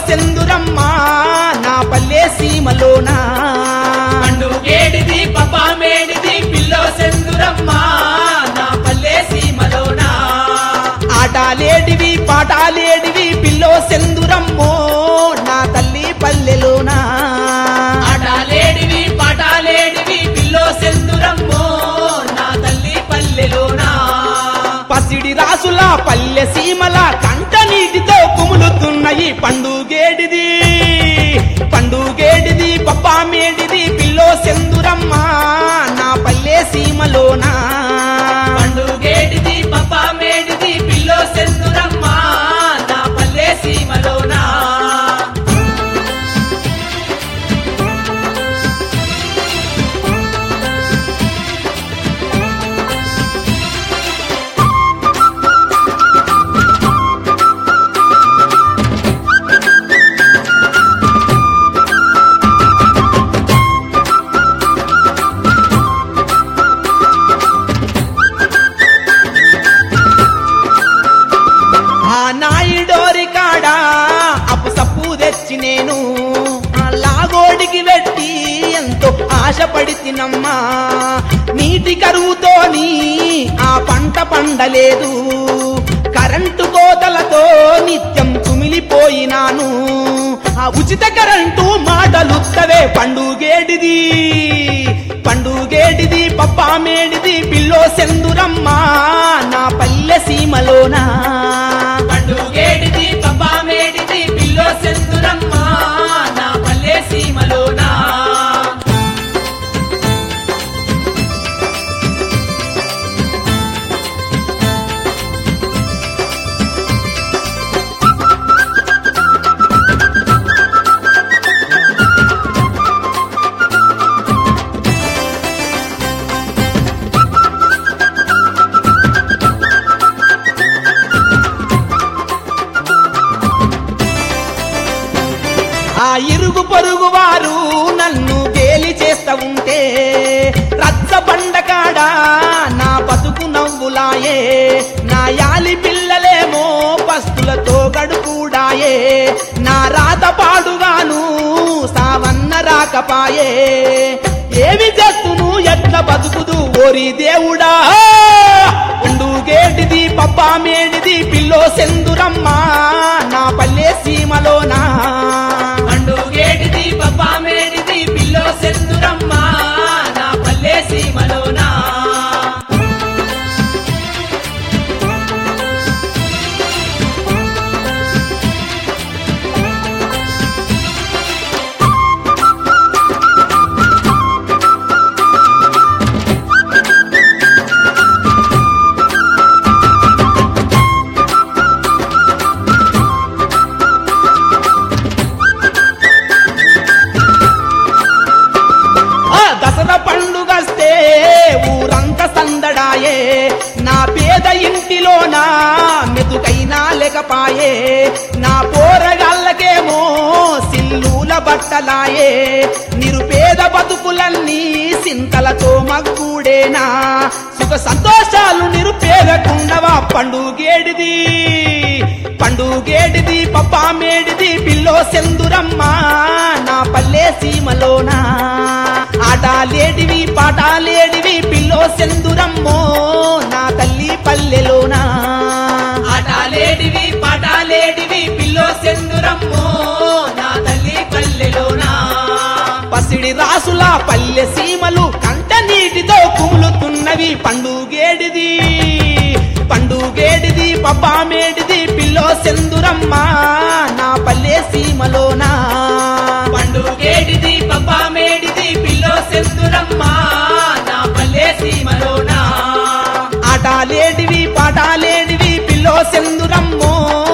సెందురమ్మ నా పల్లె సీమలోనా పండు గేడిది పపా మేడిది పిల్లో సెందురమ్మ నా పల్లె సీమలోనా ఆటాలేడివి పాటాలేడివి పిల్లో సెందురమ్మో నా తల్లి పల్లెలోనా ఆటలేడివి పాటలేడివి పిల్లో సెందురమ్మో నా తల్లి పల్లెలోనా పసిడి రాసుల పల్లె సీమల కంట నీటితో కుములుతున్నయి పండుగేడిది పండుగేడిది పప్పా మేడిది పిల్లో సెందురమ్మ నా పల్లె సీమలోనా పండు గేడిది పపా మేడిది పిల్లో సెందురమ్మ నా పల్లె సీమలోనా ఆ నాయుడోరి కాడ అప్పు సప్పు తెచ్చి నేను ఆ లాగోడికి వెట్టి ఎంతో ఆశపడి తినమ్మా నీటి కరువుతోని ఆ పంట పండలేదు కరెంటు కోతలతో నిత్యం కుమిలిపోయినాను ఆ ఉచిత కరెంటు మాటలుత్తవే పండుగేడిది పండుగేడిది పప్పా మేడిది పిల్లో సెందురమ్మ నా పల్లె సీమలోనా పండు గేడిది పపా మేడిది పిల్లో సెందురమ్మ నా పల్లె సీమలోనా ఆ ఇరుగు పొరుగు వారు నన్ను గేలి చేస్తా ఉంటే రచ్చ బండకాడ నా బతుకు నవ్వులాయే నా యాలి పిల్లలేమో పస్తులతో గడుపుడాయే నా రాత పాడుగాను సావన్న రాకపాయే ఏమి చేస్తును ఎట్ల బతుకుదు ఓరి దేవుడా గేటిది పప్పా మేడిది పిల్లో సెందురమ్మ నా పల్లె సీమలోనా పండు గేడిది పపా మేడిది పిల్లో సెందురమ్మ నా పల్లె సీమలోనా ఆ దసరా పండుగస్తే ఊరంత సందడాయే నా పేద ఇంటిలోన మెతుకైనా లేకపాయే నా పోరగాళ్ళకేమో సిల్లుల బట్టలాయే నిరుపేద బతుకులన్నీ సింతలతో మగ్గుడేనా సుఖ సంతోషాలు నిరుపేదకుండవా పండుగేడిది పండుగేడిది పప్పా మేడిది పిల్లో సెందురమ్మ నా పల్లె సీమలోనా ఆటలేడివి పాటలేడివి పిల్లో సెందురమ్మో నా తల్లి పల్లెలోనా ఆటలేడివి పాటలేడివి పిల్లో సెందురమ్మో నా తల్లి పల్లెలోనా పసిడి రాసుల పల్లె సీమలు కంట నీటితో కుములుతున్నవి పండుగేడిది పండుగేడిది పప్పా మేడిది పిల్లో సెందురమ్మ నా పల్లె సీమలోనా పండు గేడిది పపా మేడిది పిల్లో సెందురమ్మ నా పల్లె సీమలోనా ఆటలేడివి పాటలేడివి పిల్లో సెందురమ్మో